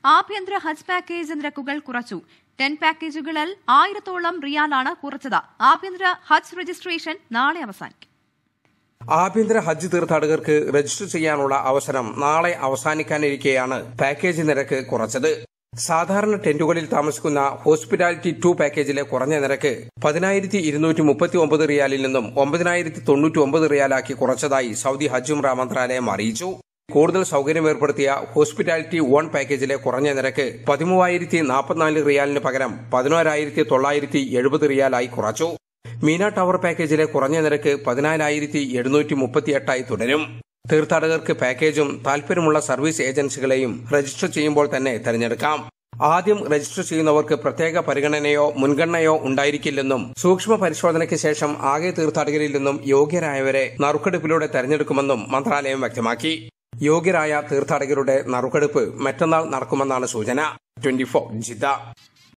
ആഭ്യന്തര ഹജ്ജ് പാക്കേജ് നിരക്കുകൾ കുറച്ചു ടെൻ പാക്കേജുകളിൽ ആയിരത്തോളം റിയാലാണ് കുറച്ചത് ആഭ്യന്തര ഹജ്ജ് രജിസ്ട്രേഷൻ നാളെ അവസാനിക്കും ആഭ്യന്തര ഹജ്ജ് തീർത്ഥാടകർക്ക് രജിസ്റ്റർ ചെയ്യാനുള്ള അവസരം നാളെ അവസാനിക്കാനിരിക്കെയാണ് പാക്കേജ് നിരക്ക് കുറച്ചത് സാധാരണ ടെന്റുകളിൽ താമസിക്കുന്ന ഹോസ്പിറ്റാലിറ്റി ടു പാക്കേജിലെ കുറഞ്ഞ നിരക്ക് പതിനായിരത്തി ഇരുന്നൂറ്റി മുപ്പത്തി ഒമ്പത് റിയാലിൽ നിന്നും ഒമ്പതിനായിരത്തി തൊണ്ണൂറ്റി ഒമ്പത് റിയാലാക്കി കുറച്ചതായി സൗദി ഹജ്ജ് ഉംറ മന്ത്രാലയം അറിയിച്ചു കൂടുതൽ സൗകര്യം ഏർപ്പെടുത്തിയ ഹോസ്പിറ്റാലിറ്റി വൺ പാക്കേജിലെ കുറഞ്ഞ നിരക്ക് പതിമൂവായിരത്തി നാൽപ്പത്തിനാല് റിയാലിന് പകരം പതിനോരായിരത്തി തൊള്ളായിരത്തി എഴുപത് റിയാലായി കുറച്ചു മീന ടവർ പാക്കേജിലെ കുറഞ്ഞ നിരക്ക് പതിനാലായിരത്തി എഴുന്നൂറ്റി മുപ്പത്തിയെട്ടായി തുടരും തീർത്ഥാടകർക്ക് പാക്കേജും താൽപര്യമുള്ള സർവീസ് ഏജൻസികളെയും രജിസ്റ്റർ ചെയ്യുമ്പോൾ തന്നെ തെരഞ്ഞെടുക്കാം ആദ്യം രജിസ്റ്റർ ചെയ്യുന്നവർക്ക് പ്രത്യേക പരിഗണനയോ മുൻഗണനയോ ഉണ്ടായിരിക്കില്ലെന്നും സൂക്ഷ്മ പരിശോധനയ്ക്ക് ശേഷം ആകെ തീർത്ഥാടകരിൽ നിന്നും യോഗ്യരായവരെ നറുക്കെടുപ്പിലൂടെ തെരഞ്ഞെടുക്കുമെന്നും മന്ത്രാലയം വ്യക്തമാക്കി യോഗ്യരായ തീർത്ഥാടകരുടെ നറുക്കെടുപ്പ് മറ്റന്നാൾ നടക്കുമെന്നാണ് സൂചന ട്വന്റി ഫോർ ജിദ്ദ